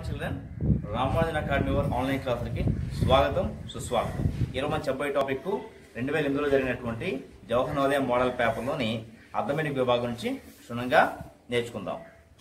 Children Ramanujan academy వారి online క్లాసులకి స్వాగతం సుస్వాగతం ఈరోజు మన చెప్పబోయే టాపిక్ రెండు వేల ఎనిమిదిలో జరిగినటువంటి జవహర్ నవోదయ మోడల్ పేపర్లోని అర్థమెటిక్ విభాగం నుంచి క్షుణ్ణంగా నేర్చుకుందాం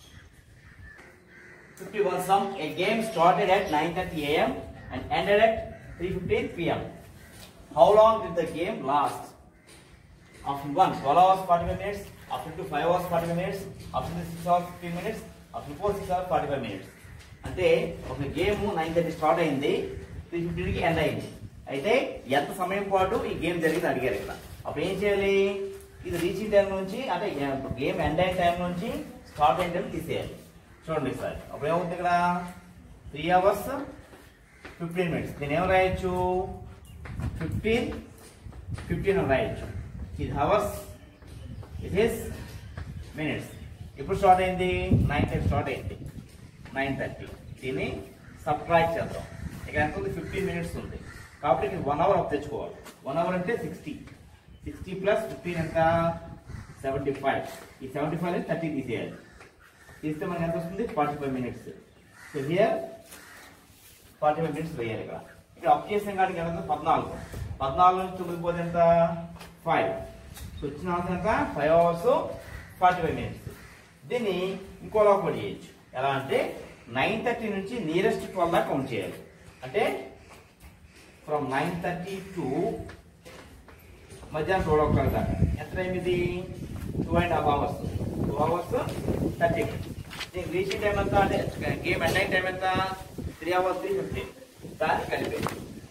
51 sum. A game started at 9:30 a.m. and ended at 3:15 p.m. How long did the game last? Option 1 12 hours 45 minutes. Option 2 5 hours 45 minutes. Option 3 6 hours 15 minutes. Option 4 6 hours 45 minutes. అంటే ఒక గేమ్ నైన్ థర్టీ స్టార్ట్ అయింది three ఫిఫ్టీన్కి end అయింది అయితే ఎంత సమయం పాటు ఈ గేమ్ జరిగింది అడిగారు ఇక్కడ అప్పుడు ఏం చేయాలి ఇది రీచింగ్ టైం నుంచి అంటే గేమ్ ఎండ్ అయిన టైం నుంచి స్టార్ట్ అయిన టైం తీసేయాలి చూడండి సార్ అప్పుడు ఏమవుతుంది ఇక్కడ త్రీ అవర్స్ ఫిఫ్టీన్ మినిట్స్ దీని ఏం రాయొచ్చు ఫిఫ్టీన్ ఫిఫ్టీన్ అని రాయొచ్చు ఇది హవర్స్ ఇట్ ఈస్ మినిట్స్ ఎప్పుడు స్టార్ట్ అయింది నైన్ థర్టీ స్టార్ట్ అయింది నైన్ థర్టీ దీన్ని సబ్ట్రాక్ట్ చేద్దాం ఇక్కడ ఎంత ఉంది ఫిఫ్టీన్ మినిట్స్ ఉంది కాబట్టి ఇది వన్ అవర్ ఆఫ్ తెచ్చుకోవాలి వన్ అవర్ అంటే సిక్స్టీ సిక్స్టీ ప్లస్ ఫిఫ్టీన్ ఎంత సెవెంటీ ఫైవ్ ఈ సెవెంటీ ఫైవ్ నుంచి థర్టీ తీసేయాలి తీస్తే మనకి ఎంత వస్తుంది forty five minutes so here forty five minutes వేయాలి ఇక్కడ ఇక్కడ అప్ చేసిన కాడికి ఎంత పద్నాలుగు పద్నాలుగు నుంచి తొమ్మిది పోతే ఎంత ఫైవ్ సో వచ్చిన ఆన్సర్ ఎంత five hours forty five minutes దీన్ని ఇంకోలా కూడా చేయొచ్చు ఎలా అంటే నైన్ థర్టీ నుంచి నియరెస్ట్ ట్వెల్వ్ దాకా కౌంట్ చేయాలి అంటే ఫ్రమ్ నైన్ థర్టీ టు మధ్యాహ్నం ట్వెల్వ్ ఓ క్లాక్ దాకా ఎంత టైం ఇది two and half hours two hours thirty minutes దీనికి రీచింగ్ టైం ఎంత అంటే గేమ్ ఎండ్ అయిన టైం ఎంత త్రీ అవర్స్ త్రీ ఫిఫ్టీన్ దాన్ని కలిపి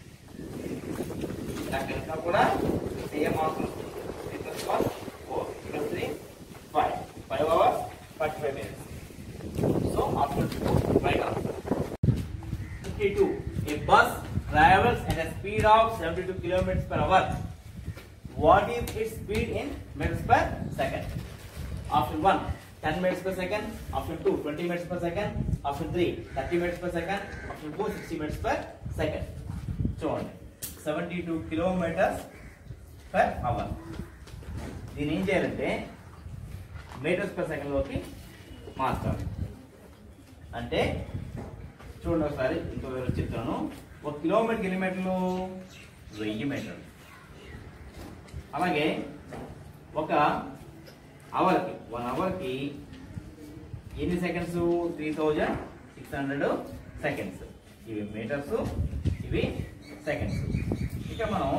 దానికంతా కూడా same answer three plus one four plus three five five hours forty five minutes so option two right answer 52. A bus travels at a speed of 72 kilometers per hour. What is its speed in meters per second? Option 1, 10 meters per second. Option 2, 20 meters per second. Option 3, 30 meters per second. Option 4, 60 meters per second. చూడండి seventy two kilometres per hour దీని ఏం చేయాలంటే metres per సెకండ్లోకి మార్చాలి అంటే చూడండి ఒకసారి ఇంకో వివరం చెప్తాను ఒక కిలోమీటర్కి ఎన్ని మీటర్లు వెయ్యి మీటర్లు అలాగే ఒక అవర్కి వన్ అవర్కి ఎన్ని seconds three thousand six hundred seconds ఇవి మీటర్స్ ఇవి సెకండ్స్ ఇక మనం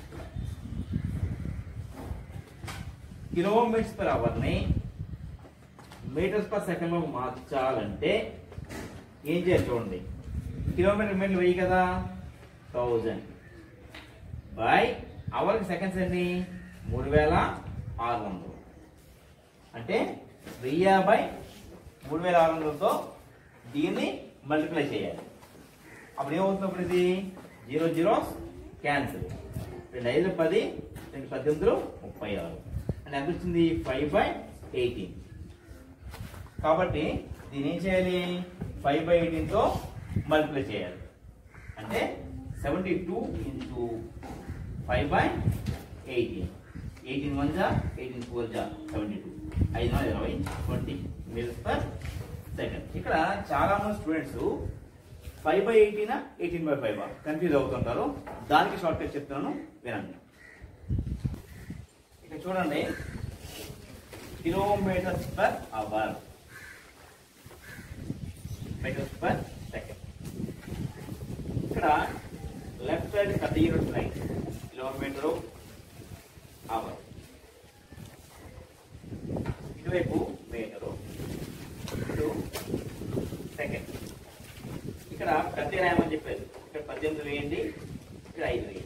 కిలోమీటర్స్ పర్ అవర్ని మీటర్స్ పర్ సెకండ్ లో మార్చాలంటే ఏం చేయాలి చూడండి కిలోమీటర్ మీటర్లు వెయ్యి కదా థౌజండ్ బై అవర్కి సెకండ్స్ ఎన్ని మూడు వేల ఆరు వందలు అంటే వెయ్యి బై మూడు వేల ఆరు వందలతో దీన్ని మల్టిప్లై చేయాలి అప్పుడు ఏమవుతుంది అప్పుడు ఇది జీరో జీరో క్యాన్సిల్ రెండు ఐదు పది రెండు పద్దెనిమిది ముప్పై ఆరు అంటే ఎంత వచ్చింది ఫైవ్ బై ఎయిటీన్ కాబట్టి దీన్ని ఏం చేయాలి ఫైవ్ బై ఎయిటీన్తో మల్టిప్లై చేయాలి అంటే seventy two into five by eighteen eighteen one జా ఎయిటీన్ ఫోర్ జా సెవెంటీ టూ ఐదు వందల ఇరవై ట్వంటీ మీటర్స్ పర్ సెకండ్ ఇక్కడ చాలా మంది స్టూడెంట్స్ ఫైవ్ బై ఎయిటీనా ఎయిటీన్ బై ఫైవ్ కన్ఫ్యూజ్ అవుతుంటారు దానికి షార్ట్ కట్ చెప్తున్నాను వినండి ఇక్కడ చూడండి kilometres per hour metres per second ఇక్కడ లెఫ్ట్ సైడ్ పెద్ద యూనిట్ లైన్ కిలోమీటరు అవర్ ఇటువైపు మీటరు ఇటు సెకండ్ ఇక్కడ పెద్ద రాయమని చెప్పారు ఇక్కడ పద్దెనిమిది వేయండి ఇక్కడ ఐదు వేయండి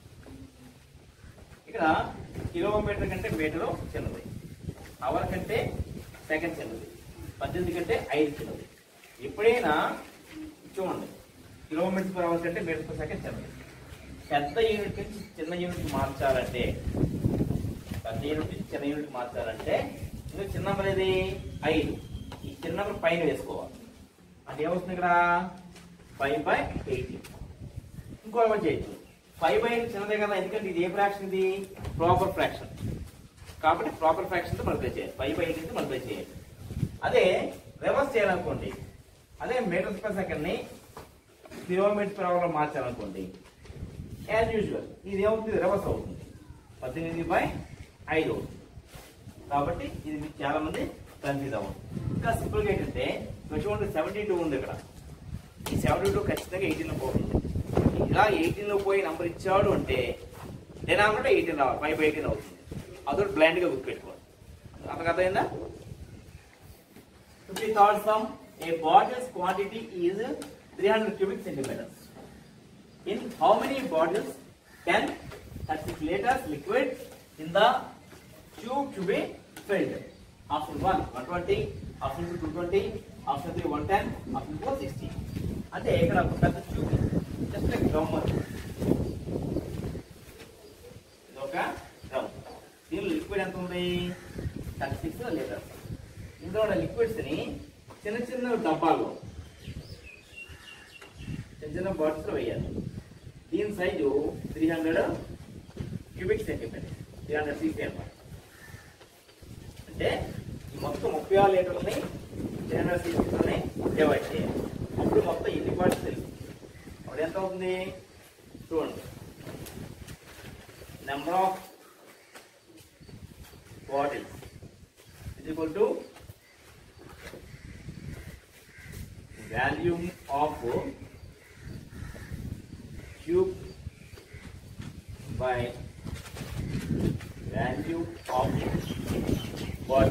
ఇక్కడ కిలోమీటర్ కంటే మీటరు చిన్నది అవర్ కంటే సెకండ్ చిన్నది పద్దెనిమిది కంటే ఐదు చిన్నది ఎప్పుడైనా చూడండి కిలోమీటర్స్ పర్ అవర్ కంటే మీటర్ పర్ సెకండ్ చిన్నది పెద్ద యూనిట్ నుంచి చిన్న యూనిట్ మార్చాలంటే పెద్ద యూనిట్ నుంచి చిన్న యూనిట్ మార్చాలంటే ఇది చిన్న నెంబర్ ఏది ఐదు ఈ చిన్న నెంబర్ పైన వేసుకోవాలి అంటే ఏమవుతుంది ఇక్కడ ఫైవ్ బై ఎయిటీ ఇంకో నెంబర్ చేయొచ్చు ఫైవ్ బై చిన్నదే కదా ఎందుకంటే ఇది ఏ ఫ్రాక్షన్ ఇది ప్రాపర్ ఫ్రాక్షన్ కాబట్టి ప్రాపర్ ఫ్రాక్షన్ తో మల్టిప్లై చేయాలి ఫైవ్ బై ఎయిటీన్ మల్టిప్లై చేయాలి అదే రివర్స్ చేయాలనుకోండి అదే మీటర్స్ పర్ సెకండ్ ని కిలోమీటర్ పర్ అవర్ లో మార్చాలనుకోండి యాజ్ యూజువల్ ఇది ఏమవుతుంది రివర్స్ అవుతుంది పద్దెనిమిది బై ఐదు అవుతుంది కాబట్టి ఇది మీకు చాలా మంది కన్ఫ్యూజ్ అవ్వదు ఇంకా సింపుల్ గా ఏంటంటే చూడండి సెవెంటీ టూ ఉంది ఇక్కడ ఈ సెవెంటీ టూ ఖచ్చితంగా ఎయిటీన్ లో పోతుంది ఇలా ఎయిటీన్ లో పోయి నంబర్ ఇచ్చాడు అంటే డినామినేటర్ ఎయిటీన్ రావాలి ఫైవ్ ఎయిటీన్ అవుతుంది అదొకటి బ్లైండ్ గా గుర్తుపెట్టుకోవాలి అంతకు అర్థమైందా fifty third sum a bottles quantity is three hundred cubic centimetres in how many bottles can 36 liters liquid in the tube to be filled? Option 1 120, option 2 220, option 3 110, option 4 60. అంటే ఇక్కడ ఒక పెద్ద ట్యూబ్ జస్ట్ లైక్ డ్రమ్ ఇది ఒక drum దీనిలో liquid ఎంత ఉంది thirty six litres ఇందులో ఉన్న లిక్విడ్స్ ని చిన్న చిన్న డబ్బాల్లో చిన్న చిన్న బాటిల్స్ లో వేయాలి దీని size three hundred cubic centimetre three hundred CC అనమాట అంటే ఈ మొత్తం ముప్పై ఆరు లీటర్లని త్రీ హండ్రెడ్ సీసీతోనే డివైడ్ చేయాలి అప్పుడు మొత్తం ఎన్ని పార్ట్స్ తెలుసు అప్పుడు ఎంత అవుతుంది చూడండి నెంబర్ ఆఫ్ బాటిల్స్ ఇది equal to volume of cube by value of body.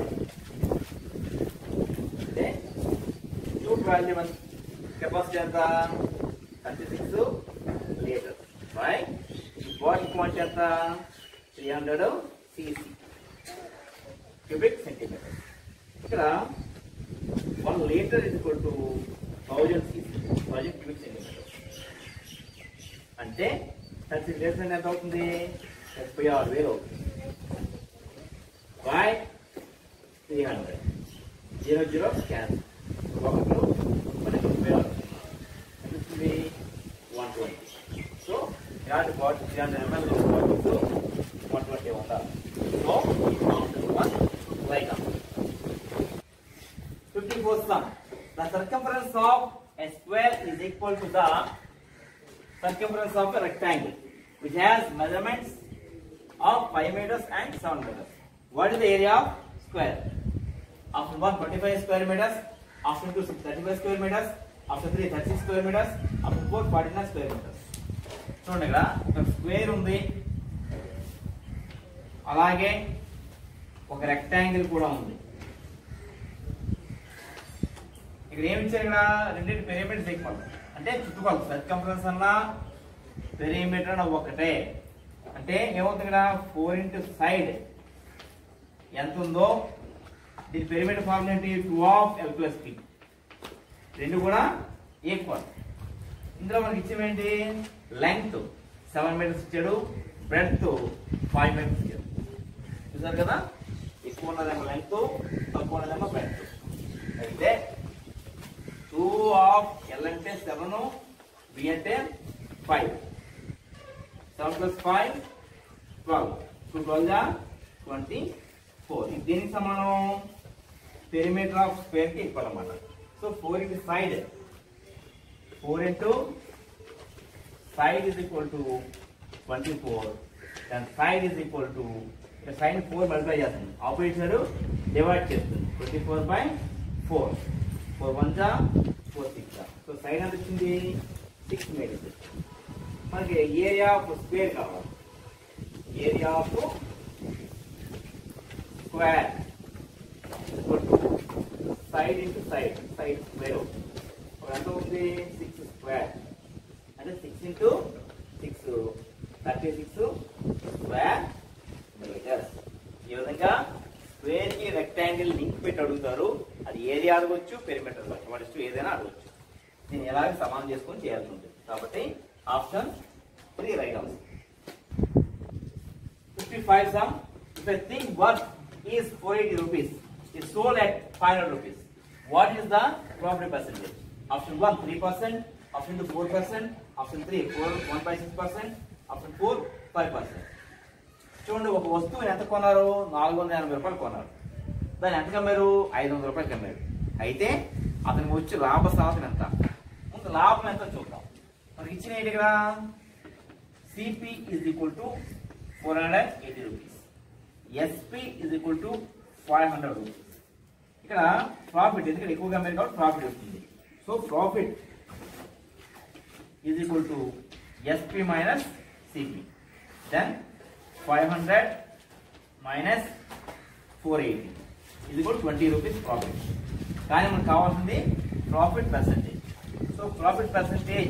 అంటే క్యూబ్ వాల్యూ కెపాసిటీ ఎంత thirty six litre by body quantity ఎంత three hundred CC cubic centimetre ఇక్కడ one litre is equal to thousand CC thousand cubic centimetre అంటే thirty litres అంటే ఎంత అవుతుంది ముప్పై ఆరు వేలు అవుతుంది by three hundred zero zero cancel ఒకటి మరి ముప్పై ఆరు ఎంత వస్తుంది వన్ ట్వంటీ సో ఇలాంటి bottle three hundred ML bottles one twenty ఉండాలి so one like fifty four sum the circumference of a square is equal to the circumference of a rectangle which has measurements of 5 meters and 7 meters. What is the area of square? Option 1 25 square meters, option 2 35 square meters, option 3 36 square meters, option 4 49 square meters. చూడండి ఇక్కడ ఒక square ఉంది అలాగే ఒక rectangle కూడా ఉంది ఇక్కడ ఏమి ఇచ్చారు ఇక్కడ రెండింటి పెరిమీటర్స్ ఈక్వల్ అంటే చుట్టుకొలత సర్కంఫరెన్స్ అన్నా పెరిమీటర్ అన్న ఒకటే అంటే ఏమవుతుంది ఇక్కడ ఫోర్ ఇంటూ సైడ్ ఎంత ఉందో దీని పెరిమీటర్ ఫార్ములా ఏంటి two of L plus P రెండు కూడా ఈక్వల్ ఇందులో మనకి ఇచ్చేవేంటి లెంగ్త్ సెవెన్ మీటర్స్ ఇచ్చాడు బ్రెడ్త్ ఫైవ్ మీటర్స్ ఇచ్చాడు చూసారు కదా ఎక్కువ ఉన్నదేమో లెంగ్త్ తక్కువ ఉన్నదేమో బ్రెడ్త్ అయితే టూ ఆఫ్ ఎల్ అంటే సెవెన్ బి అంటే five seven plus five twelve two twelve జా ట్వంటీ ఫోర్ ఇది దేనికి సమానం పెరిమీటర్ ఆఫ్ స్క్వేర్ కి ఈక్వల్ అన్నమాట so four into side four into side is equal to twenty four దాని side is equal to side four multiply చేస్తుంది opposite side divide చేస్తుంది twenty four by four four one జా four six జా so side ఎంత వచ్చింది six metres మనకి area of square కావాలి area of square side into side side square ఇప్పుడు ఎంత ఉంది సిక్స్ స్క్వేర్ అంటే six into six thirty six square metres ఈ విధంగా స్క్వేర్ కి రెక్టాంగిల్ లింక్ పెట్టి అడుగుతారు అది ఏరియా అడగొచ్చు పెరిమీటర్ అడగచ్చు వాటి ఇష్టం ఏదైనా అడగొచ్చు దీన్ని ఎలాగ సమానం చేసుకొని చేయాల్సి ఉంటుంది కాబట్టి option three right option 55 sum. If a thing worth is 480 rupees, is sold at 500 rupees. What is the profit percentage? Option 1, 3%. Option 2, 4%. Option 3, 4, 1.6%. Option 4, 5%. చూడండి ఒక వస్తువుని ఎంత కొన్నారు నాలుగు వందల ఎనభై రూపాయలు కొన్నారు దాన్ని ఎంత కమ్మారు ఐదు వందల రూపాయలు కమ్మారు అయితే అతనికి వచ్చి లాభ సాధన ఎంత ముందు లాభం ఎంత చూద్దాం మనకి ఇచ్చిన ఏంటి ఇక్కడ CP is equal to four hundred eighty rupees SP is equal to five hundred rupees ఇక్కడ ప్రాఫిట్ ఎందుకంటే ఎక్కువగా అమ్మారు కాబట్టి ప్రాఫిట్ వస్తుంది so profit is equal to SP minus CP then five hundred minus four eighty ఇది కూడా twenty rupees profit కానీ మనకు కావాల్సింది profit percentage so profit percentage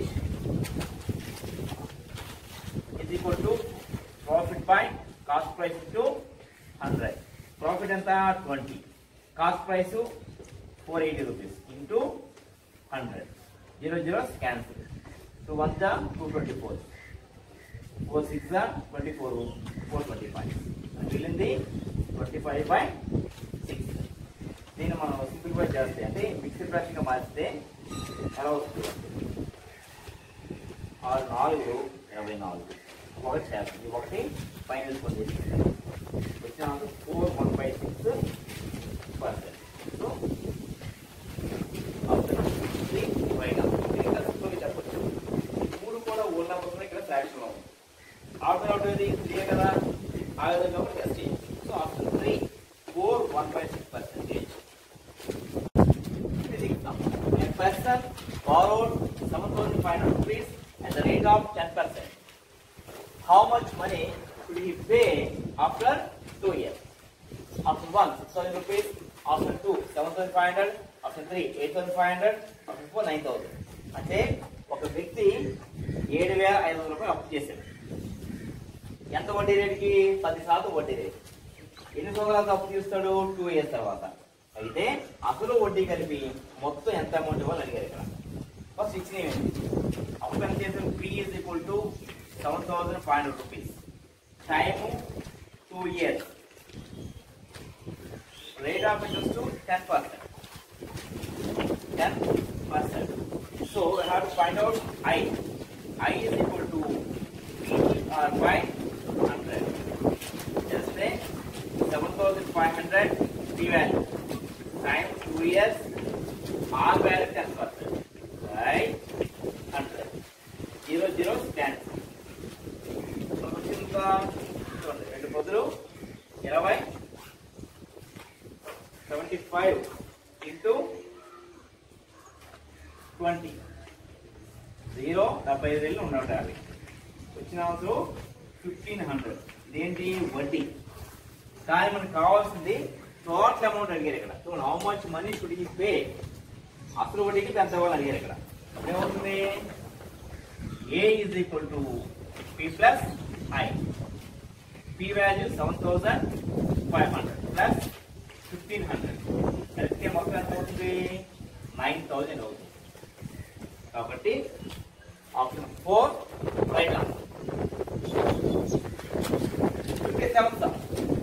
is equal to profit by cost price to 100 profit ఎంత 20 cost price 480 rupees into 100 zero zero cancel two one జా two twenty four four six జా twenty four four twenty five మిగిలింది twenty five by six దీన్ని మనం simplify చేస్తే అంటే mixed ఫ్రాక్షన్గా మార్చితే ఎలా వస్తుంది ఆరు నాలుగు ఇరవై నాలుగు ఒకటి చేస్తుంది ఒకటి పైన తీసుకొని చేసి వచ్చిన four one by six percent so option three right ఇంకా సింపుల్గా చెప్పొచ్చు మూడు కూడా ఓన్ నెంబర్స్ ఇక్కడ ఫ్రాక్షన్లో ఉంది ఆప్షన్ అవుట్ ఏది త్రీ కదా ఆ విధంగా కూడా టెస్ట్ చేయండి so option three four one by six percentage It is example. A person borrowed 7,500 rupees at the rate of 10%. How much money should he pay after two years? Option 1, 6,000 rupees. Option 2, 7,500. Option 3, 8,500. Option 4, 9,000. అంటే ఒక వ్యక్తి ఏడు వేల ఐదు వందల రూపాయలు అప్పు చేశాడు ఎంత వడ్డీ రేటుకి పది శాతం వడ్డీ రేటు ఎన్ని సంవత్సరాలకు అప్పు తీస్తాడు టూ ఇయర్స్ తర్వాత అయితే అసలు వడ్డీ కలిపి మొత్తం ఎంత అమౌంట్ ఇవ్వాలి అడిగారు ఇక్కడ ఫస్ట్ ఇచ్చిన అప్పు ఎంత చేసాం P is equal to seven thousand five hundred rupees time two years rate of interest ten percent ten percent so we have to find out I I is equal to R by hundred చేస్తే seven thousand five hundred T value time two years R value ten percent right hundred zero zero stand చూడండి రెండు పొద్దులు ఇరవై seventy five into twenty zero డెబ్బై ఐదు వేలు నూట యాభై వచ్చిన అవసరం ఫిఫ్టీన్ హండ్రెడ్ ఇదేంటి వడ్డీ కానీ మనకు కావాల్సింది టోటల్ అమౌంట్ అడిగారు ఇక్కడ చూడండి how much money should we pay అసలు వడ్డీకి పెద్ద వాళ్ళు అడిగారు ఇక్కడ ఏమవుతుంది A is equal to P plus I P value seven thousand five hundred plus fifteen hundred కలిపితే మొత్తం ఎంత అవుతుంది నైన్ థౌజండ్ అవుతుంది కాబట్టి option four right answer fifty seven sir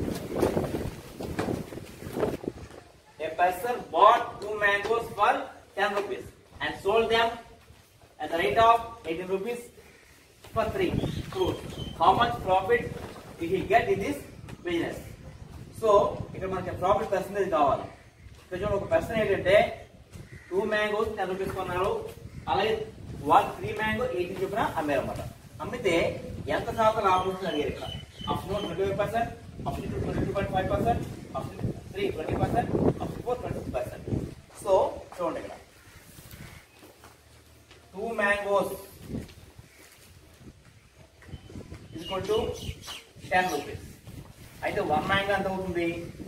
A person bought two mangoes for 10 rupees and sold them at the rate of 18 rupees for three fruit. How much profit did he get in this business? So ఇక్కడ మనకి profit percentage కావాలి ఇక్కడ చూడండి ఒక person ఏంటంటే two mangoes ten rupees కొన్నారు అలాగే one three mango eighty చొప్పున అమ్మారు అనమాట అమ్మితే ఎంత శాతం లాభం వస్తుంది అడిగారు ఇక్కడ option one twenty five percent option two twenty two point five percent option three twenty percent option four twenty six percent so చూడండి ఇక్కడ two mangoes equal to ten rupees అయితే వన్ మ్యాంగో ఎంత అవుతుంది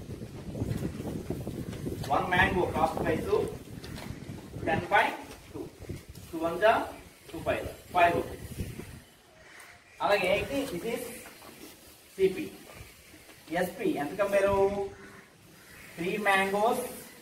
one mango cost price ten by two two one జా two five five rupees అలాగే ఇది ఇది CP SP ఎంత కంపేరు త్రీ మ్యాంగోస్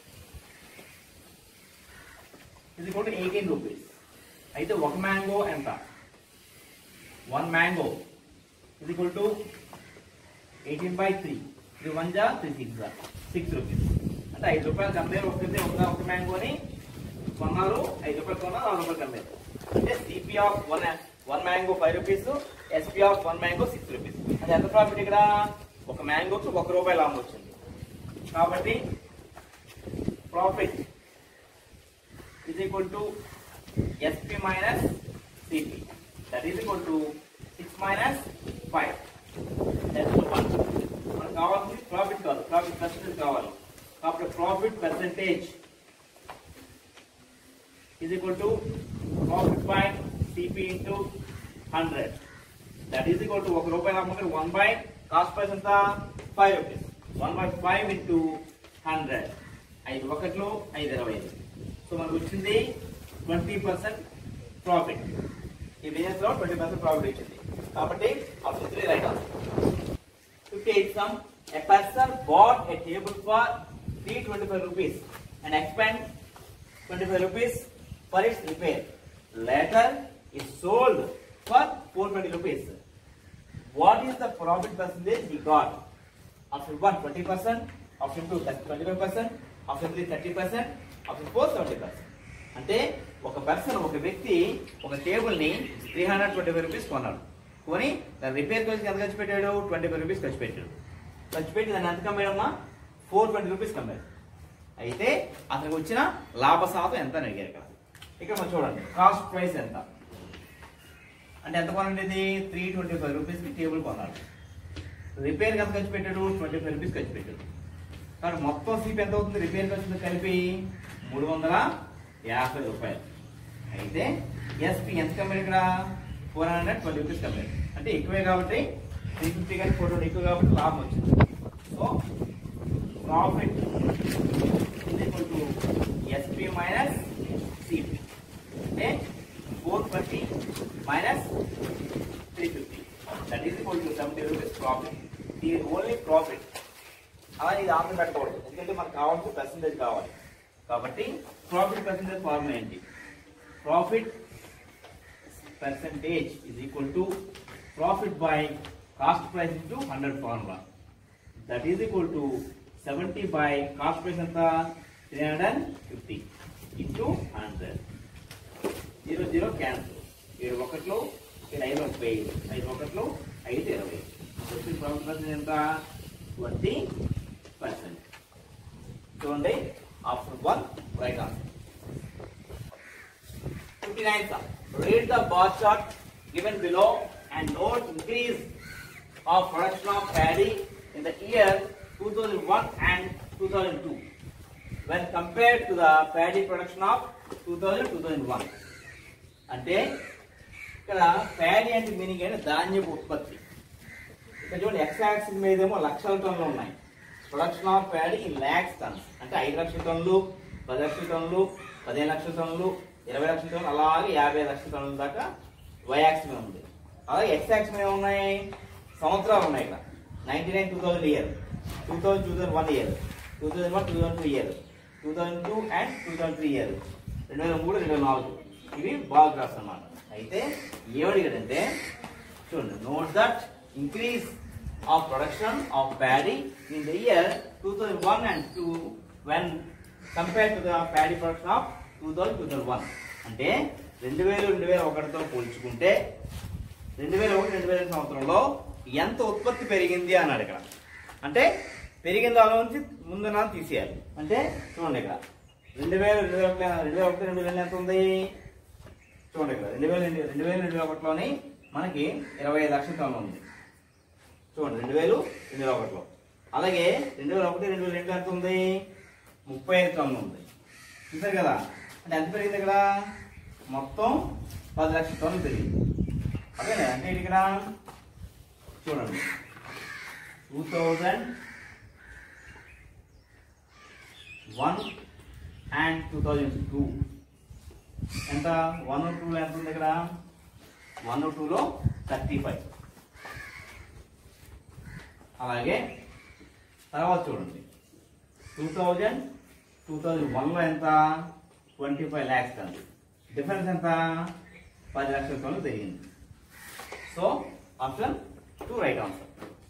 ఇది కూడా ఎయిటీన్ రూపీస్ అయితే ఒక మ్యాంగో ఎంత వన్ మ్యాంగో ఇది equal to eighteen by three three one జా త్రీ సిక్స్ జా సిక్స్ రూపీస్ అంటే ఐదు రూపాయలు కంపేర్ ఒకటి ఒక ఒక మ్యాంగోని కొన్నారు ఐదు రూపాయలు కొన్నారు ఆరు రూపాయలు కంపేర్ అంటే CP of one one mango five rupees SP of one mango six rupees అంటే ఎంత ప్రాఫిట్ ఇక్కడ ఒక మ్యాంగోకి ఒక రూపాయి లాభం వచ్చింది కాబట్టి profit is equal to SP minus CP. That is equal to 6 minus 5. That's the one. మనకు కావాల్సింది ప్రాఫిట్ కాదు ప్రాఫిట్ పర్సెంటేజ్ కావాలి కాబట్టి profit percentage is equal to profit by CP into 100. That is equal to ఒక రూపాయి లాభం one by cost price ఎంత five rupees one by five into hundred ఐదు ఒకట్లు ఐదు ఇరవై ఐదు సో మనకు వచ్చింది ట్వంటీ పర్సెంట్ ప్రాఫిట్ ఈ బిజినెస్ లో ట్వంటీ పర్సెంట్ ప్రాఫిట్ వచ్చింది కాబట్టి option three right fifty eight sum a person bought a table for three twenty five rupees and expend 25 rupees for its repair. Later, it sold for 420 rupees. What is the profit percentage he got? Option 1, 20%. Option 2, 25%. Option 3, 30%. Option 4, 70%. అంటే ఒక person ఒక వ్యక్తి ఒక table ని three hundred twenty five rupees కొన్నాడు కొని దాని repair ఖర్చుకి ఎంత ఖర్చు పెట్టాడు ట్వంటీ ఫైవ్ రూపీస్ ఖర్చు పెట్టాడు ఖర్చు పెట్టి దాన్ని ఎంత కమ్మాడమ్మా ఫోర్ ట్వంటీ రూపీస్ కమ్మాడు అయితే అతనికి వచ్చిన లాభ శాతం ఎంత అని అడిగారు ఇక్కడ ఇక్కడ మనం చూడండి కాస్ట్ ప్రైస్ ఎంత అంటే ఎంత కొనండి ఇది త్రీ ట్వంటీ ఫైవ్ రూపీస్కి టేబుల్ కొన్నాడు రిపేర్ ఎంత ఖర్చు పెట్టాడు ట్వంటీ ఫైవ్ రూపీస్ ఖర్చు పెట్టాడు కానీ మొత్తం సీప్ ఎంత అవుతుంది రిపేర్ ఖర్చు కలిపి మూడు వందల యాభై రూపాయలు అయితే ఎస్పీ ఎంత కమ్మాడు ఇక్కడ ఫోర్ హండ్రెడ్ ట్వంటీ రూపీస్ కమ్మాడు అంటే ఎక్కువే కాబట్టి త్రీ ఫిఫ్టీ కానీ ఫోర్ ట్వంటీ ఎక్కువ కాబట్టి లాభం వచ్చింది so profit is equal to SP minus CP. Okay? 420 minus 350. That is equal to 70 rupees profit. This is only profit. అలా ఇది ఆన్సర్ పెట్టకూడదు ఎందుకంటే మనకు కావాల్సిన పర్సంటేజ్ కావాలి కాబట్టి ప్రాఫిట్ పర్సంటేజ్ ఫార్ములా ఏంటి profit percentage is equal to profit by cost price into hundred formula that is equal to seventy by cost price ఎంత three hundred fifty into hundred zero zero cancel ఏడు ఒకట్లో ఇక్కడ ఐదు ముప్పై ఐదు ఐదు ఒకట్లో ఐదు ఇరవై వచ్చిన ప్రాఫిట్ పర్సెంట్ ఎంత ట్వంటీ పర్సెంట్ చూడండి option one right answer 59 sir. Read the bar chart given below and note increase of production of paddy in the year 2001 and 2002 when compared to the paddy production of 2000-2001. అంటే ఇక్కడ paddy అంటే meaning అంటే ధాన్యపు ఉత్పత్తి ఇక్కడ చూడండి X axis మీద ఏమో లక్షల టన్నులు ఉన్నాయి production of paddy in lakhs tonnes అంటే ఐదు లక్షల టన్నులు పది లక్షల టన్నులు పదిహేను లక్షల టన్నులు ఇరవై లక్షల టన్నులు అలాగే యాభై లక్షల టన్నుల దాకా వై యాక్స్ మీద ఉంది అలాగే ఎక్స్ యాక్స్ మీద ఉన్నాయి సంవత్సరాలు ఉన్నాయి ఇక్కడ ninety nine two thousand year two thousand two thousand one year two thousand one two thousand two year two thousand two and two thousand three year రెండు వేల మూడు రెండు వేల నాలుగు ఇవి బాగా గ్రాఫ్స్ అన్నమాట అయితే ఏమడిగాడంటే చూడండి note that increase of production of paddy in the year two thousand one and two when compare to the paddy production of two thousand two thousand one అంటే రెండు వేలు రెండు వేల ఒకటితో పోల్చుకుంటే రెండు వేల ఒకటి రెండు వేల సంవత్సరంలో ఎంత ఉత్పత్తి పెరిగింది అన్నాడు ఇక్కడ అంటే పెరిగిన దాని నుంచి ముందున తీసేయాలి అంటే చూడండి ఇక్కడ రెండు వేల రెండు వేల ఒకటి రెండు వేల ఒకటి రెండు వేల ఎంత ఉంది చూడండి ఇక్కడ రెండు వేల రెండు రెండు వేల రెండు వేల ఒకటిలోని మనకి ఇరవై ఐదు లక్షల టన్నులు ఉంది చూడండి రెండు వేలు రెండు వేల ఒకటిలో అలాగే రెండు వేల ఒకటి రెండు వేల రెండు ఎంత ఉంది ముప్పై ఐదు టన్నులు ఉంది చూసారు కదా అంటే ఎంత పెరిగింది ఇక్కడ మొత్తం పది లక్షల టన్నులు పెరిగింది అదే అంటే ఏంటి ఇక్కడ చూడండి two thousand one and two thousand two ఎంత వన్ టూలో ఎంత ఉంది ఇక్కడ వన్ టూలో థర్టీ ఫైవ్ అలాగే తర్వాత చూడండి టూ థౌజండ్ టూ థౌజండ్ వన్లో ఎంత twenty five lakhs ton difference ఎంత పది లక్షల టన్నులు పెరిగింది so option two right answer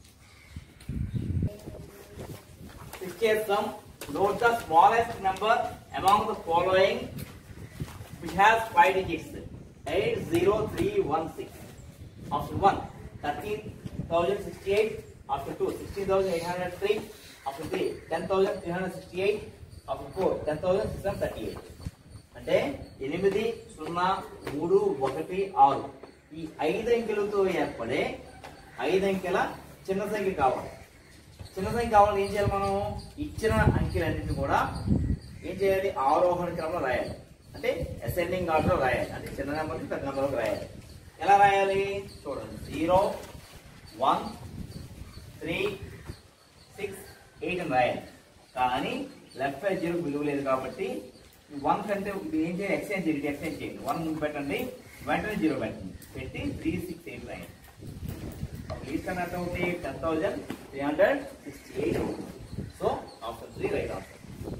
Sixth sum, note the smallest number among the following which has five digits. 80316. Option 1, 13,068. Option 2, 16,803. Option 3, 10,368. Option 4, 10,638. అంటే ఎనిమిది సున్నా మూడు ఒకటి ఆరు ఈ ఐదు అంకెలతో ఏర్పడే ఐదు అంకెల చిన్న సంఖ్య కావాలి చిన్న సంఖ్య కావాలి ఏం చేయాలి మనం ఇచ్చిన అంకెలన్నింటినీ కూడా ఏం చేయాలి ఆరోహణ క్రమంలో రాయాలి అంటే అసెండింగ్ ఆర్డర్లో రాయాలి అంటే చిన్న నెంబర్ నుంచి పెద్ద నెంబర్లోకి రాయాలి ఎలా రాయాలి చూడండి zero one three six eight అని రాయాలి కానీ లెఫ్ట్ సైడ్ జీరో విలువ లేదు కాబట్టి వన్ కంటే ఇది ఏం చేయాలి ఎక్స్చేంజ్ చేయండి ఎక్స్చేంజ్ చేయండి వన్ ముందు పెట్టండి వెంటనే జీరో పెట్టండి పెట్టి త్రీ సిక్స్ ఎయిట్ రాయండి అప్పుడు లీస్ట్ అని అర్థం అవుతుంది ten thousand three hundred sixty eight so option three right option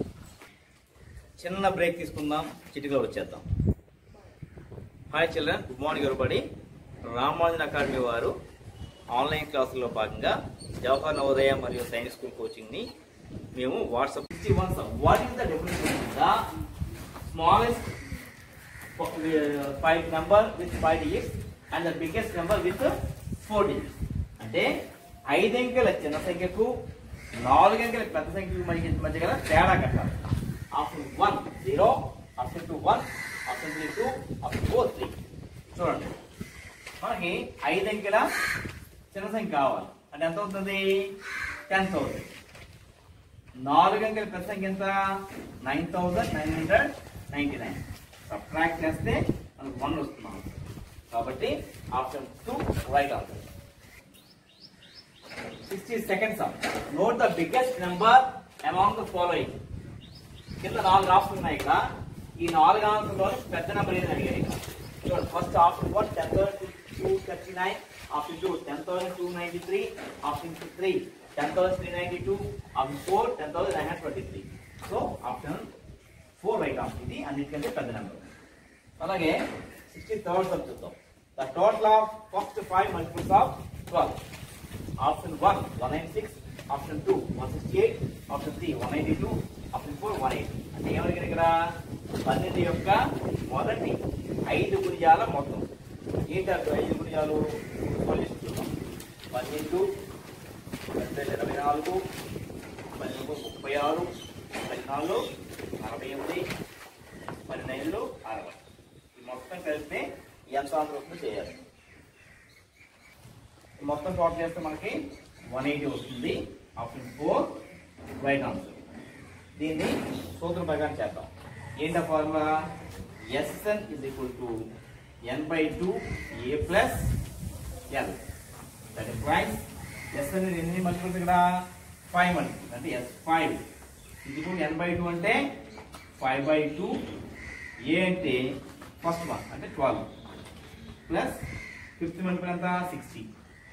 చిన్న బ్రేక్ తీసుకుందాం చిటికలో వచ్చేద్దాం హాయ్ చిల్డ్రన్ గుడ్ మార్నింగ్ ఎవరిబడి రామానుజన్ అకాడమీ వారు ఆన్లైన్ క్లాసుల్లో భాగంగా జవహర్ నవోదయ మరియు సైన్స్ స్కూల్ కోచింగ్ని మేము WhatsApp sixty one what is the definition the smallest five number with five digits and the biggest number with four digits అంటే ఐదు అంకెల చిన్న సంఖ్యకు నాలుగు అంకెల పెద్ద సంఖ్యకు మధ్య మధ్య గల తేడా కట్టాలి option one zero option two one option three two option four three చూడండి మనకి ఐదు అంకెల చిన్న సంఖ్య కావాలి అంటే ఎంత అవుతుంది టెన్ థౌసండ్ నాలుగు అంకెల పెద్ద సంఖ్య ఎంత nine thousand nine hundred ninety nine subtract చేస్తే మనకు వన్ వస్తున్నాం కాబట్టి option two right answer sixty second sum note the biggest number among the following కింద నాలుగు ఆప్షన్ ఉన్నాయి ఇక్కడ ఈ నాలుగు ఆప్షన్లో పెద్ద నెంబర్ ఏది అడిగారు ఇక్కడ చూడండి first option one ten thousand two thirty nine option two ten thousand two ninety three option three ten thousand three ninety two option four ten thousand nine hundred twenty three so option four right option ఇది అన్నిటికంటే పెద్ద number అలాగే sixty third sum చూద్దాం the total of first five multiples of twelve option one one nine six option two one sixty eight option three one eighty two option four one eighty అంటే ఏమడిగారు ఇక్కడ పన్నెండు యొక్క మొదటి ఐదు గుణిజాల మొత్తం ఏంటి అర్థం ఐదు గుణిజాలు చూద్దాం పన్నెండు పన్నెండు ఇరవై నాలుగు పన్నెండు ముప్పై ఆరు పద్నాలుగు నలభై ఎనిమిది పన్నెండు అరవై ఈ మొత్తం కలిపితే ఎంత ఆన్సర్ వస్తుందో చేయాలి ఈ మొత్తం టోటల్ చేస్తే మనకి వన్ ఎయిటీ వస్తుంది ఆప్షన్ ఫోర్ రైట్ ఆన్సర్ దీన్ని సూత్రం ప్రకారం చేద్దాం ఏంట formula SN is equal to N by two A plus L that implies SN ఎన్ని మల్టిపుల్స్ ఇక్కడ ఫైవ్ మల్టిపుల్స్ అంటే ఎస్ ఫైవ్ ఇది ఇప్పుడు ఎన్ బై టూ అంటే ఫైవ్ బై టూ ఏ అంటే ఫస్ట్ వన్ అంటే ట్వెల్వ్ ప్లస్ ఫిఫ్త్ మల్టిపుల్ ఎంత sixty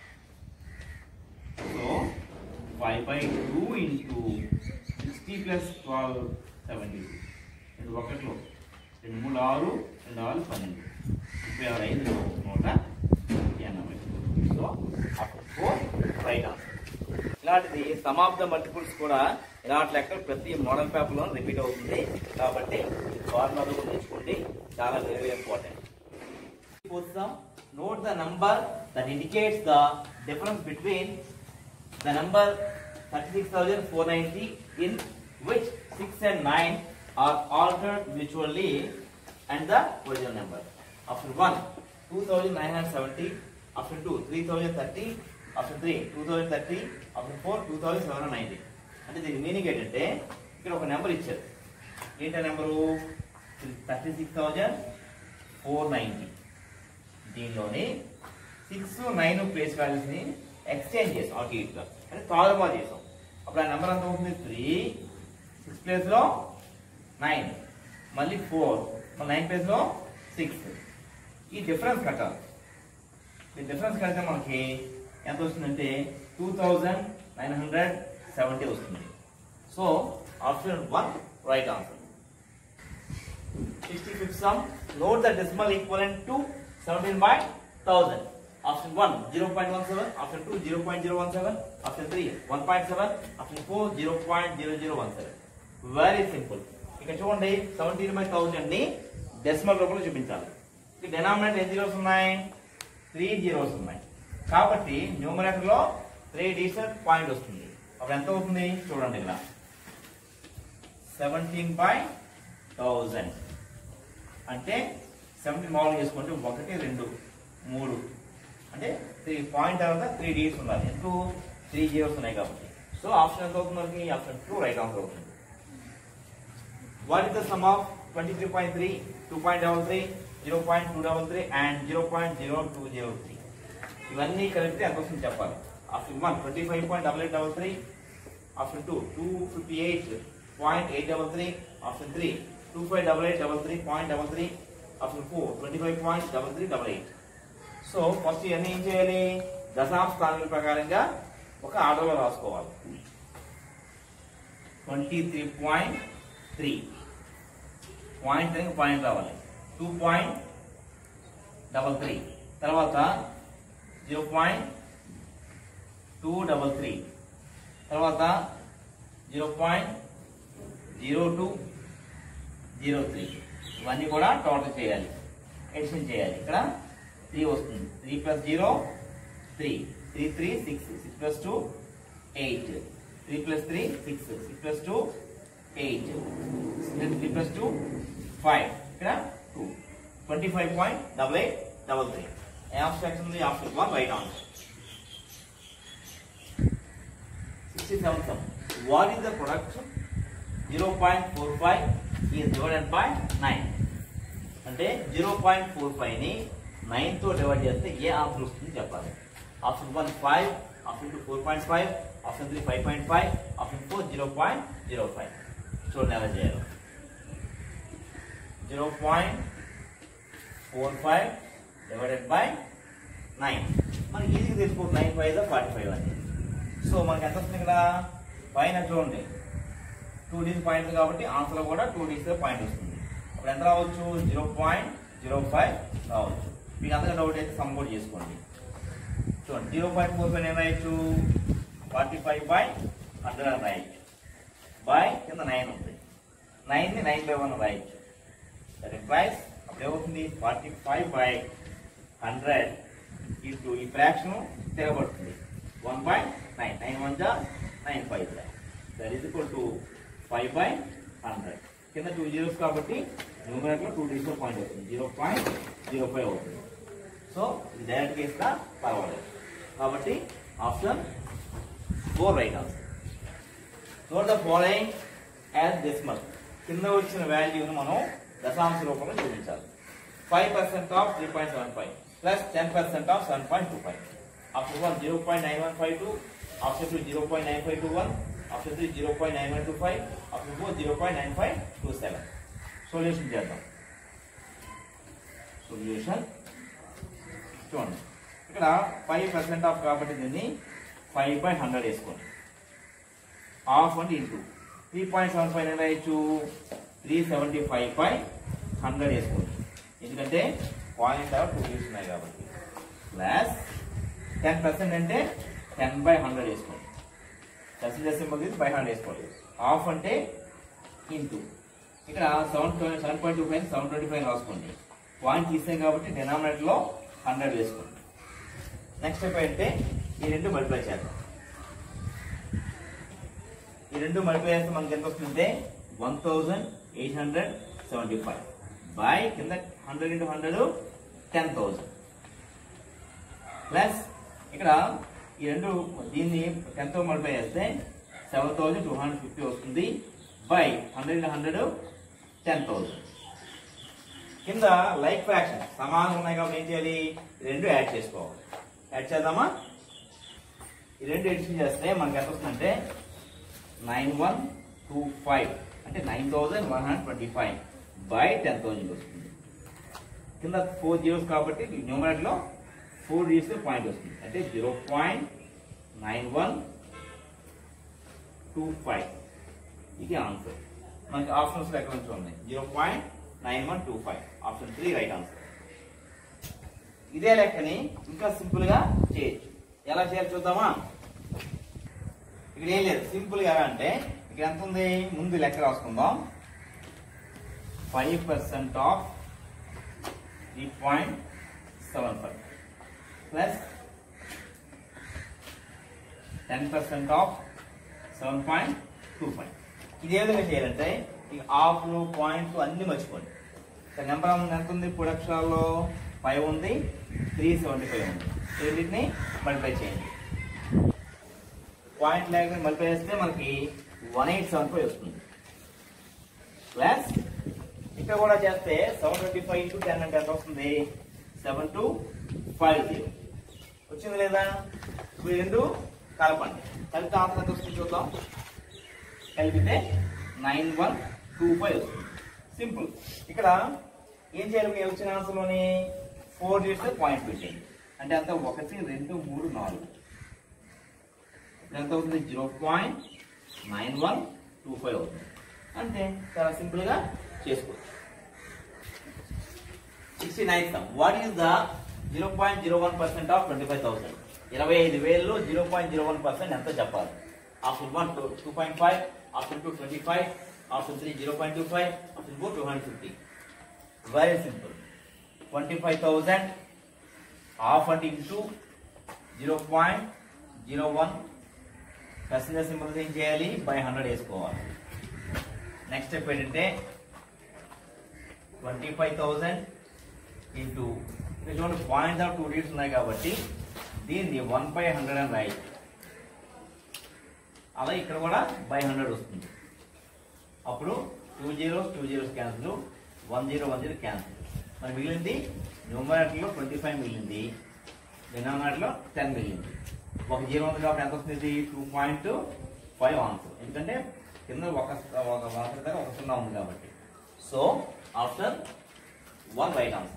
so five by two into sixty plus twelve seventy two రెండు ఒకటిలో రెండు మూడు ఆరు రెండు ఆరు పన్నెండు ముప్పై ఆరు ఐదు నూట ఎనభై సో అప్పుడు ఫోర్ రైట్ ఆన్సర్ ఇలాంటిది సమాప్త మల్టిపుల్స్ కూడా ఇలాంటి లెక్కలు ప్రతి మోడల్ పేపర్లో రిపీట్ అవుతుంది కాబట్టి ఫార్ములా కూడా నేర్చుకోండి చాలా వెరీ వెరీ ఇంపార్టెంట్ చూద్దాం note the number that indicates the difference between the number 36490 in which 6 and 9 are altered mutually and the original number. Option 1 2970, option 2 3030, option 3 2030, option 4 2790. అంటే దీని మీనింగ్ ఏంటంటే ఇక్కడ ఒక నెంబర్ ఇచ్చారు ఏంటో number thirty six thousand four ninety దీనిలోని six nine place వాల్యూస్ని exchange చేసాం అటు ఇటుగా అంటే తారుమా చేసాం అప్పుడు ఆ నెంబర్ ఎంత అవుతుంది త్రీ సిక్స్ ప్లేస్లో నైన్ మళ్ళీ ఫోర్ మళ్ళీ నైన్ ప్లేస్లో సిక్స్ ఈ డిఫరెన్స్ కట్టాలి ఈ డిఫరెన్స్ కడితే మనకి ఎంత వస్తుందంటే two thousand nine hundred seventy వస్తుంది so option one right answer 65th sum, note the decimal equivalent to 17 by 1000. Option 1, 0.17, option 2, 0.017, option 3, 1.7, option 4, 0.0017. Very simple. ఇక్కడ చూడండి సెవెంటీన్ బై థౌజండ్ ని డెసిమల్ రూపంలో చూపించాలి ఈ డెనామినేటర్ ఎన్ని జీరోస్ ఉన్నాయి త్రీ జీరోస్ ఉన్నాయి కాబట్టి న్యూమరేటర్ లో త్రీ డిజిట్ పాయింట్ వస్తుంది అప్పుడు ఎంత అవుతుంది చూడండి ఇక్కడ సెవెంటీన్ బై థౌజండ్ అంటే సెవెంటీన్ మామూలు చేసుకుంటే ఒకటి రెండు మూడు అంటే త్రీ పాయింట్ తర్వాత త్రీ డిజిట్స్ ఉండాలి ఎందుకు త్రీ జీరోస్ ఉన్నాయి కాబట్టి సో ఆప్షన్ ఎంత అవుతుంది మనకి ఆప్షన్ టూ రైట్ ఆన్సర్ అవుతుంది what is the sum of twenty three point three two point double three zero point two double three and zero point zero two zero three ఇవన్నీ కలిపితే ఎంత వస్తుంది చెప్పాలి option one twenty five point double eight double three option two two fifty eight point eight double three option three two five double eight double three point double three option four twenty five point double three double eight so first ఇవన్నీ ఏం చేయాలి దశాంశ స్థానాల ప్రకారంగా ఒక ఆర్డర్లో రాసుకోవాలి twenty three point three point three point రావాలి టూ పాయింట్ డబల్ త్రీ తర్వాత zero point two double three తర్వాత zero point zero two zero three ఇవన్నీ కూడా టోటల్ చేయాలి ఎడిషన్ చేయాలి ఇక్కడ త్రీ వస్తుంది three plus zero three three three six six plus two eight three plus three six six plus two eight three plus two five ఇక్కడ two twenty five point double eight double three ఏ option ఉంది option one right answer sixty seven sum what is the product zero point four five is divided by nine అంటే zero point four five ని nine తో divide చేస్తే ఏ ఆన్సర్ వస్తుంది చెప్పాలి option one five option two four point five option three five point five option four zero point zero five చూడండి ఎలా చేయాలి zero point four five divided by nine మనకి ఈజీగా తెలుసుకోవచ్చు నైన్ ఫైవ్ ఫార్టీ ఫైవ్ అని సో మనకి ఎంత వస్తుంది ఇక్కడ పైన చూడండి టూ డీస్ పాయింట్ కాబట్టి ఆన్సర్ కూడా టూ డీస్ పాయింట్ వస్తుంది అప్పుడు ఎంత రావచ్చు జీరో పాయింట్ జీరో ఫైవ్ రావచ్చు మీకు అంతగా డౌట్ అయితే సమ్ కూడా చేసుకోండి చూడండి జీరో పాయింట్ ఫోర్ ఫైవ్ ఏం రాయొచ్చు ఫార్టీ ఫైవ్ బై హండ్రెడ్ అని రాయొచ్చు బై కింద నైన్ ఉంది నైన్ని నైన్ బై వన్ రాయొచ్చు దట్ ఇంప్లైస్ అప్పుడు ఏమవుతుంది forty five by hundred into ఈ ఫ్రాక్షన్ తిరగబడుతుంది one by nine nine one జా నైన్ ఫైవ్ జా that is equal to five by hundred కింద టూ జీరోస్ కాబట్టి న్యూమరేట్లో టూ డిజిటల్ పాయింట్ అవుతుంది జీరో పాయింట్ జీరో ఫైవ్ అవుతుంది సో ఇది డైరెక్ట్ కేసుగా పర్వాలేదు కాబట్టి option four right answer so the following as decimal కింద వచ్చిన వాల్యూని మనం దశాంశ రూపంలో చూపించాలి five percent of three point seven five plus ten percent of seven point two five option one zero point nine one five two option two zero point nine five two one option three zero point nine one two five option four zero point nine five two seven solution చేద్దాం solution చూడండి ఇక్కడ five percent of కాబట్టి దీన్ని five by hundred వేసుకోండి half and into three point seven five ఎంత వేయచ్చు three seventy five by hundred వేసుకోండి ఎందుకంటే పాయింట్ ఆఫ్ టూ డీస్ ఉన్నాయి కాబట్టి ప్లస్ టెన్ పర్సెంట్ అంటే టెన్ బై హండ్రెడ్ వేసుకోండి పర్సెంటేజ్ సింబల్ తీసి బై హండ్రెడ్ వేసుకోండి హాఫ్ అంటే ఇంటూ ఇక్కడ seven seven point two five seven twenty five రాసుకోండి పాయింట్ తీసాం కాబట్టి denominator లో హండ్రెడ్ వేసుకోండి నెక్స్ట్ స్టెప్ ఏంటంటే ఈ రెండు మల్టిప్లై చేద్దాం ఈ రెండు మల్టిప్లై చేస్తే మనకి ఎంత వస్తుందంటే one thousand eight hundred seventy five by కింద hundred into hundred ten thousand plus ఇక్కడ ఈ రెండు దీన్ని టెన్ తో మల్టిప్లై చేస్తే seven thousand two hundred fifty వస్తుంది by hundred into hundred ten thousand కింద లైక్ ఫ్రాక్షన్ సమానం ఉన్నాయి కాబట్టి ఏం చేయాలి ఈ రెండు యాడ్ చేసుకోవాలి యాడ్ చేద్దామా ఈ రెండు ఎడిషన్ చేస్తే మనకి ఎంత వస్తుందంటే నైన్ వన్ టూ ఫైవ్ అంటే nine thousand one hundred twenty five by ten thousand వస్తుంది కింద ఫోర్ జీరోస్ కాబట్టి న్యూమరేట్లో ఫోర్ జీరోస్ పాయింట్ వస్తుంది అంటే zero point nine one two five ఇది ఆన్సర్ మనకి ఆప్షన్స్ ఎక్కడ నుంచి ఉన్నాయి zero point nine one two five option three right answer ఇదే లెక్కని ఇంకా సింపుల్ గా చేయొచ్చు ఎలా చేయాలి చూద్దామా ఇక్కడ ఏం లేదు సింపుల్ గా ఎలా అంటే ఇక్కడ ఎంత ఉంది ముందు లెక్క రాసుకుందాం five percent of three point seven five plus ten percent of seven point two five ఇది ఏ విధంగా చేయాలంటే ఇక ఆఫ్లు పాయింట్లు అన్ని మర్చిపోండి ఇక్కడ నెంబర్ ఎంత ఉంది మూడు అక్షరాల్లో ఫైవ్ ఉంది త్రీ సెవెంటీ ఫైవ్ ఉంది ఈ రెండింటిని మల్టిప్లై చేయండి పాయింట్ లేకుండా మల్టిప్లై చేస్తే మనకి వన్ ఎయిట్ సెవెన్ ఫైవ్ వస్తుంది ప్లస్ ఇక్కడ కూడా చేస్తే seven twenty five into ten అంటే ఎంత వస్తుంది సెవెన్ టూ ఫైవ్ జీరో వచ్చింది లేదా ఇప్పుడు ఈ రెండు కలపండి కలిపితే ఆన్సర్ ఎంత వస్తుంది చూద్దాం కలిపితే నైన్ వన్ టూ ఫైవ్ వస్తుంది సింపుల్ ఇక్కడ ఏం చేయాలి మీకు వచ్చిన ఆన్సర్లోని ఫోర్ చేస్తే పాయింట్ పెట్టండి అంటే అంత ఒకటి రెండు మూడు నాలుగు ఇది ఎంత అవుతుంది zero point nine one two five అవుతుంది అంతే చాలా సింపుల్గా చేసుకోవచ్చు sixty nine sum what is the zero point zero one percent of twenty five thousand ఇరవై ఐదు వేలలో zero point zero one percent ఎంత చెప్పాలి option one two two point five option two twenty five option three zero point two five option four two hundred fifty very simple twenty five thousand half అంటే into zero point zero one percentage symbols ఏం చేయాలి by hundred వేసుకోవాలి next step ఏంటంటే twenty five thousand into ఇక్కడ చూడండి point of two deets ఉన్నాయి కాబట్టి దీన్ని వన్ బై హండ్రెడ్ అని రాయి అలా ఇక్కడ కూడా బై హండ్రెడ్ వస్తుంది అప్పుడు two zeros two zeros cancel one zero one zero cancel మరి మిగిలింది న్యూమరేటర్లో ట్వంటీ ఫైవ్ మిగిలింది డినామినేటర్లో టెన్ మిగిలింది ఒక జీరో ఉంది కాబట్టి ఎంత వస్తుంది టూ పాయింట్ ఫైవ్ ఆన్సర్ ఎందుకంటే కింద ఒక ఒక ఆన్సర్ దగ్గర ఒక సున్నా ఉంది కాబట్టి so option one right answer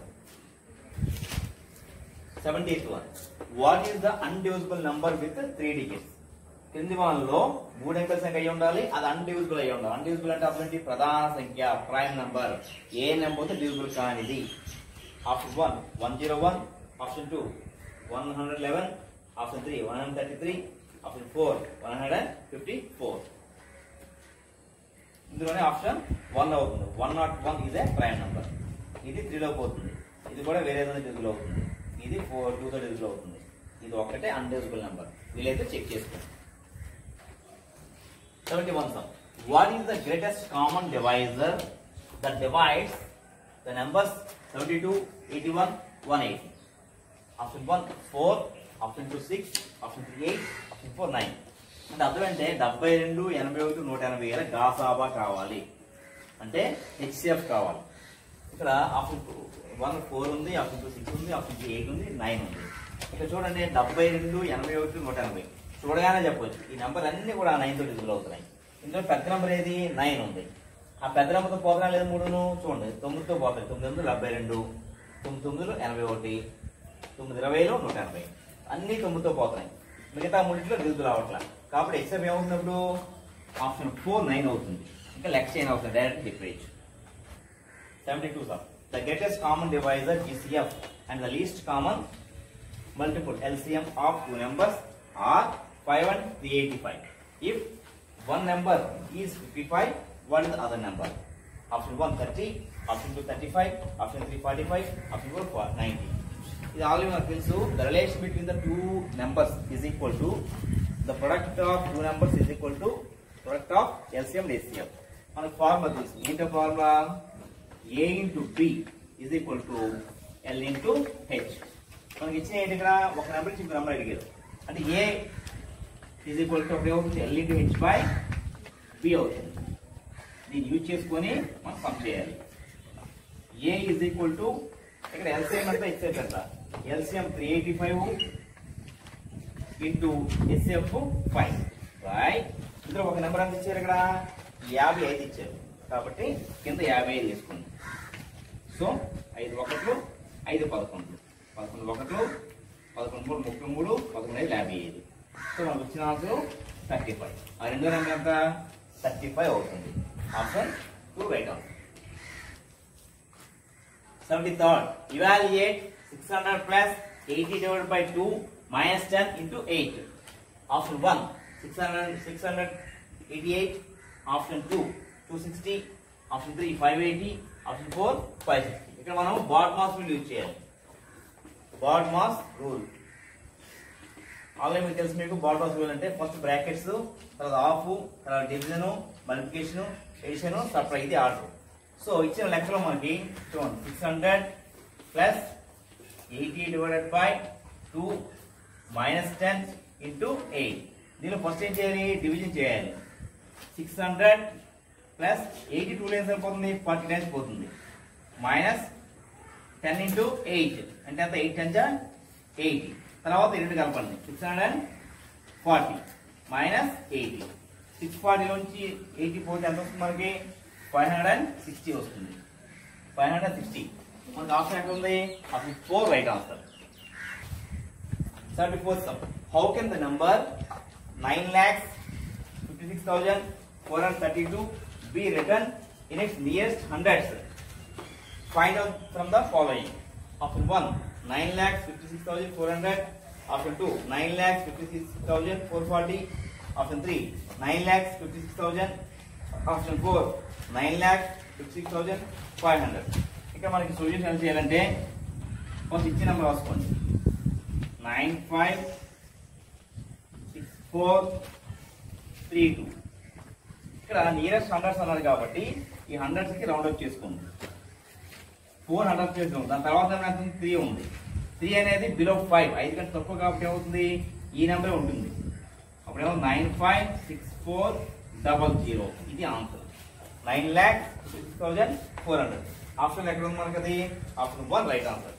seventy one what is the undivisible number with three digits కింది వాళ్ళలో మూడు అంకెల సంఖ్య అయి ఉండాలి అది అన్డివిజిబుల్ అయి ఉండాలి అన్డివిజిబుల్ అంటే అప్పుడు ఏంటి? ప్రధాన సంఖ్య ప్రైమ్ నంబర్ ఏ నెంబర్ డివిజిబుల్ కానిది option one one zero one option two one hundred eleven option three one hundred thirty three option four one hundred fifty four ఇందులోనే ఆప్షన్ వన్ అవుతుంది వన్ నాట్ వన్ ఇదే prime number ఇది త్రీలో పోతుంది ఇది కూడా వేరే డిజిబుల్ అవుతుంది ఇది ఫోర్ టూ తో డిజిబుల్ అవుతుంది ఇది ఒకటే అన్డిజిబుల్ నెంబర్ వీలైతే చెక్ చేసుకోండి seventy one sum what is the greatest common divisor that divides the numbers seventy two eighty one one eighty option one four option two six option three eight option four nine అంటే అర్థం అంటే డెబ్బై రెండు ఎనభై ఒకటి నూట ఎనభై ఏళ్ళ గాసాబా కావాలి అంటే హెచ్సిఎఫ్ కావాలి ఇక్కడ ఆప్షన్ వన్ ఫోర్ ఉంది ఆప్షన్ టూ సిక్స్ ఉంది ఆప్షన్ త్రీ ఎయిట్ ఉంది నైన్ ఉంది ఇక్కడ చూడండి డెబ్బై రెండు ఎనభై ఒకటి నూట ఎనభై చూడగానే చెప్పొచ్చు ఈ నెంబర్ అన్ని కూడా నైన్ తోటి విడుదల అవుతున్నాయి ఇందులో పెద్ద నెంబర్ ఏది నైన్ ఉంది ఆ పెద్ద నెంబర్తో పోతున్నా లేదు మూడును చూడండి తొమ్మిదితో పోతాయి తొమ్మిది వందలు డెబ్బై రెండు తొమ్మిది తొమ్మిదిలో ఎనభై ఒకటి తొమ్మిది ఇరవైలో నూట ఎనభై అన్ని తొమ్మిదితో పోతున్నాయి మిగతా మూడింటిలో దిగుతులు అవట్లా కాబట్టి ఎక్సెప్ ఏమవుతున్నప్పుడు ఆప్షన్ ఫోర్ నైన్ అవుతుంది ఇంకా లెక్క చేయని అవుతుంది direct difference 72 sir. The greatest common divisor is F and the least common multiple LCM of two numbers are 5 and 385. If one number is 55, what is the other number? Option 1 30, option 2 35, option 3 45, option 4 4 90. ఇది already మనకు తెలుసు the relation between the two numbers is equal to the product of two numbers is equal to product of LCM SCM మనకు formula తెలుసు ఏంటో formula A into B is equal to L into H మనకి ఇచ్చిన ఏంటి ఇక్కడ ఒక number నుంచి ఇంకో నెంబర్ అడిగారు అంటే ఏ ఈజ్ ఈక్వల్ టు ఒకటి అవుతుంది L into H by B అవుతుంది దీన్ని యూజ్ చేసుకొని మనం సమ్ చేయాలి ఏ ఈజ్ ఈక్వల్ టు ఇక్కడ ఎల్సిఎం అంతా ఇచ్చేది కదా LCM three eighty five into SF five right ఇందులో ఒక నెంబర్ ఎంత ఇచ్చారు ఇక్కడ యాభై ఐదు ఇచ్చారు కాబట్టి కింద యాభై ఐదు వేసుకోండి సో ఐదు ఒకట్లు ఐదు పదకొండు పదకొండు ఒకట్లు పదకొండు మూడు ముప్పై మూడు పదకొండు ఐదు యాభై ఐదు సో మనకు వచ్చిన ఆన్సర్ థర్టీ ఫైవ్ ఆ రెండో నెంబర్ ఎంత థర్టీ ఫైవ్ అవుతుంది option two right answer seventy third evaluate six hundred plus eighty divide by two minus ten into eight option one six hundred six hundred eighty eight option two two sixty option three five eighty option four five sixty ఇక్కడ మనం BODMAS rule use చేయాలి BODMAS rule already మీకు తెలుసు మీకు BODMAS rule అంటే first brackets తర్వాత of తర్వాత division multiplication edition supply ఇది ఆర్డర్ సో ఇచ్చిన లెక్కలో మనకి చూడండి six hundred plus eighty divided by two minus ten into eight దీనిలో ఫస్ట్ ఏం చేయాలి డివిజన్ చేయాలి six hundred plus eighty two lines అయిపోతుంది ఫార్టీ టైమ్స్ పోతుంది మైనస్ టెన్ ఇంటూ ఎయిట్ అంటే అంత ఎయిట్ టెన్ జా ఎయిటీ తర్వాత ఈ రెండు కలపండి six hundred forty minus eighty six forty నుంచి ఎయిటీ పోతే ఎంత వస్తుంది మనకి ఫైవ్ హండ్రెడ్ అండ్ సిక్స్టీ వస్తుంది ఫైవ్ హండ్రెడ్ అండ్ సిక్స్టీ మనకి ఆప్షన్ ఎంత ఉంది అసలు four right answer Thirty fourth sum. How can the number nine lakhs fifty six thousand four hundred thirty two be written in its nearest hundreds? Find out from the following. Option one, nine lakhs fifty six thousand four hundred. Option two, nine lakhs fifty six thousand four forty. Option three, nine lakhs fifty six thousand. Option four, nine lakhs fifty six thousand five hundred. ఇక్కడ మనకి solution ఏం చేయాలంటే first ఇచ్చిన number రాసుకోండి nine five six four three two ఇక్కడ nearest hundreds అన్నారు కాబట్టి ఈ హండ్రెడ్స్ కి రౌండ్ అప్ చేసుకోండి ఫోర్ హండ్రెడ్ చేసాం దాని తర్వాత ఎంత త్రీ ఉంది త్రీ అనేది బిలో ఫైవ్ ఐదు కంటే తక్కువ కాబట్టి ఏమవుతుంది ఈ నెంబరే ఉంటుంది అప్పుడేమో nine five six four double zero ఇది answer nine lakhs six thousand four hundred option ఎక్కడ ఉంది మనకి అది option one right answer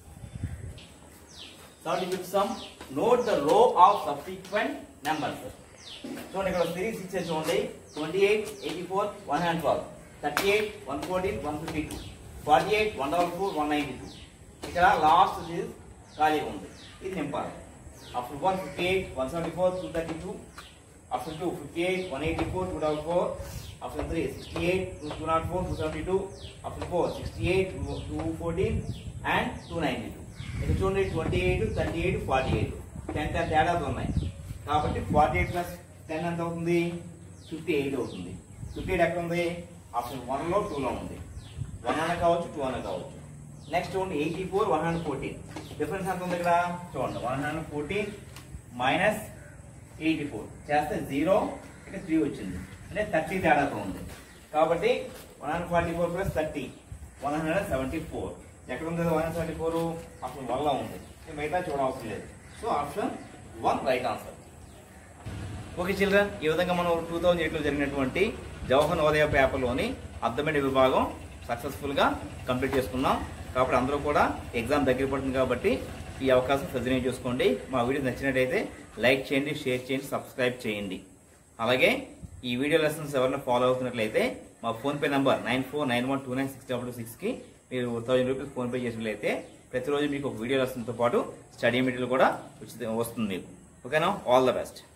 thirty fifth sum note the row of subsequent numbers చూడండి ఇక్కడ సిరీస్ ఇచ్చేసి చూడండి twenty eight eighty four one hundred twelve thirty eight one fourteen one fifty two forty eight one double four one ninety two ఇక్కడ last series ఖాళీగా ఉంది ఇది నింపాలి option one fifty eight one seventy four two thirty two option two fifty eight one eighty four two double four option three sixty eight two two nought four two seventy two option four sixty eight two fourteen and two ninety two ఇక్కడ చూడండి twenty eight thirty eight forty eight ten ten తేడాలు ఉన్నాయి కాబట్టి forty eight plus ten ఎంత అవుతుంది fifty eight అవుతుంది fifty eight ఎక్కడ ఉంది ఆప్షన్ వన్లో టూలో ఉంది వన్ అన్న కావచ్చు టూ అన్న కావచ్చు నెక్స్ట్ చూడండి eighty four one hundred fourteen difference ఎంత ఉంది ఇక్కడ చూడండి one hundred fourteen minus eighty four చేస్తే జీరో ఇక్కడ త్రీ వచ్చింది అంటే థర్టీ తేడాతో ఉంది కాబట్టి one hundred forty four plus thirty one hundred seventy four ఎక్కడ ఉంది one hundred seventy four option వన్లో ఉంది ఇక మిగతా చూడవసరం లేదు so option one right answer okay children ఈ విధంగా మనం టూ థౌజండ్ ఎయిట్లో జరిగినటువంటి జవహర్ నవోదయ పేపర్లోని అర్థమైన విభాగం సక్సెస్ఫుల్గా కంప్లీట్ చేసుకున్నాం కాబట్టి అందరూ కూడా ఎగ్జామ్ దగ్గర పడుతుంది కాబట్టి ఈ అవకాశం సద్వినియోగం చేసుకోండి మా వీడియో నచ్చినట్టయితే లైక్ చేయండి షేర్ చేయండి సబ్స్క్రైబ్ చేయండి అలాగే ఈ వీడియో లెసన్స్ ఎవరైనా ఫాలో అవుతున్నట్లయితే మా PhonePe number nine four nine one two nine six double సిక్స్కి మీరు థౌజండ్ రూపీస్ ఫోన్పే చేసినట్లయితే ప్రతిరోజు మీకు ఒక వీడియో లెసన్తో పాటు స్టడీ మెటీరియల్ కూడా ఉచిత వస్తుంది మీకు ఓకేనా ఆల్ ద బెస్ట్